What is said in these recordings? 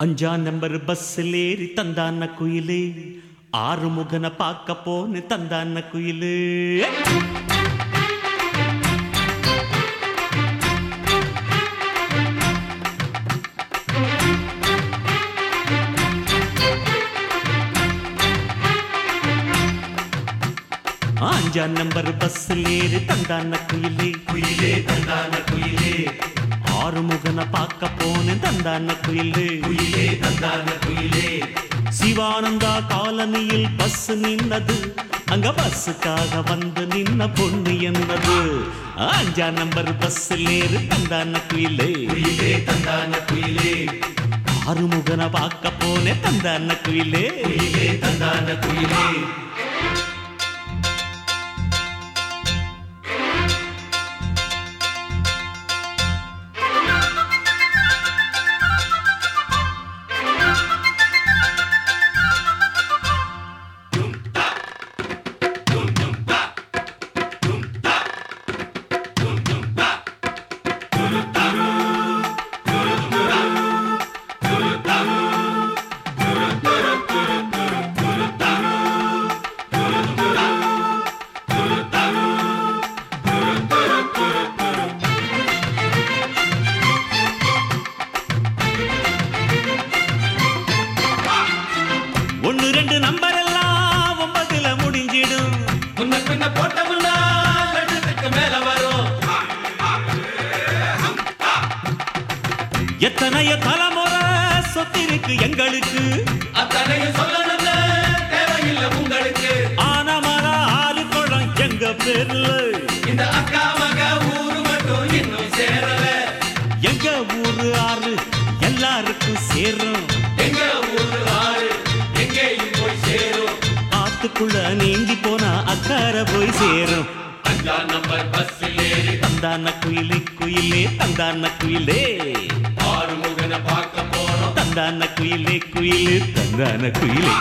அஞ்சாம் நம்பர் பஸ்ஸில் ஏறி தந்தான குயிலே ஆறு முகனை பார்க்க போன்னு தந்தான குயிலே அஞ்சாம் நம்பர் பஸ்ஸில் ஏறி தந்தான குயிலே குயிலே தந்தான குயிலே ஆறு முகனை பார்க்க போனேன் தந்தான குயிலே குயிலே தந்தான குயிலே சிவானந்தா காலனியில் பஸ் நின்னது அங்க பஸ்ஸுக்காக வந்து நின்ன பொண்ணு என்னது அஞ்சா நம்பர் பஸ்ஸில் ஏறு தந்தான குயிலே குயிலே தந்தான குயிலே ஆறுமுகனை பார்க்க போனேன் தந்தான குயிலே குயிலே தந்தான குயிலே ஒன்னு ரெண்டு நம்பர் எல்லாம் ஒன்பதுல முடிஞ்சிடும் முன்ன பின்ன போட்ட முன்னால் லட்சத்துக்கு மேல வரும் எத்தனைய தலைமுறை சொத்திருக்கு எங்களுக்கு அத்தனையும் சொல்லணும்ல தேவையில்லை உங்களுக்கு ஆன மர ஆறு குளம் எங்க பேர்ல இந்த அக்கா மக ஊரு மட்டும் இன்னும் சேரல எங்க ஊரு ஆறு எல்லாருக்கும் சேரும் எங்க ஊரு ஆறு எங்கேயும் போய் சேரும் ஆத்துக்குள்ள நீந்தி போனா அக்கார போய் சேரும் அஞ்சா நம்பர் பஸ்ஸில் ஏறி தந்தான குயிலே குயிலே தந்தான குயிலே ஆறு முகனை பார்க்க போறோம் தந்தான குயிலே குயிலே தந்தான குயிலே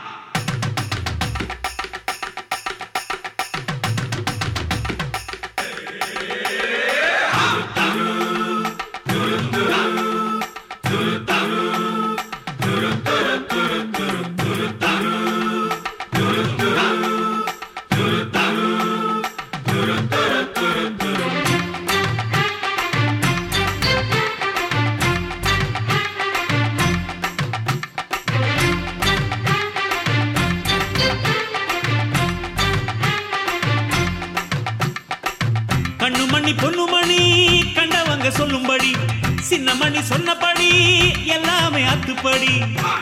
கண்ணு மணி பொண்ணு மணி கண்டவங்க சொல்லும்படி சின்ன மணி சொன்னபடி எல்லாமே அத்துப்படி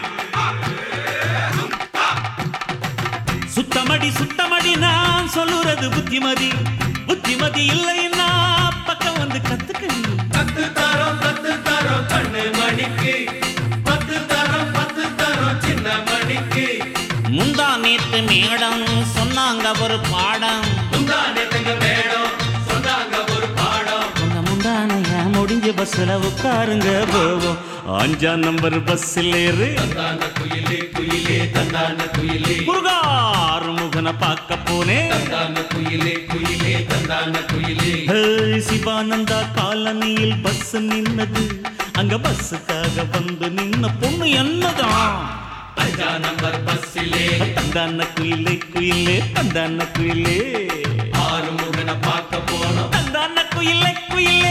சுத்தமடி சுத்தமடி நான் சொல்லுறது புத்திமதி புத்திமதி இல்லைன்னா பக்கம் வந்து கத்துக்கடி பத்து தரம் பத்து தரம் கண்ணு மணிக்கு பத்து தரம் பத்து தரம் சின்ன மணிக்கு முந்தா நேத்து மேடம் சொன்னாங்க ஒரு பாடம் முந்தானே தங்க மேடம் சொன்னாங்க ஒரு பாடம் உங்க முந்தானைய முடிஞ்ச பஸ்ல உட்காருங்க போவோம் அஞ்சாம் நம்பர் பஸ்ஸில் ஏறு தந்தான குயிலே குயிலே தந்தான குயிலே முருகா ஆறுமுகனை பார்க்க போனேன் தந்தான குயிலே குயிலே தந்தான குயிலே ஹே, சிவானந்தா காலனியில் பஸ் நின்னது அங்க பஸ்ஸுக்காக வந்து நின்ன பொண்ணு என்னதான் அஞ்சா நம்பர் பஸ்ஸிலே தந்தான குயிலே குயிலே தந்தான குயிலே ஆறு முகனை பார்க்க போனோம் தந்தான குயிலே குயிலே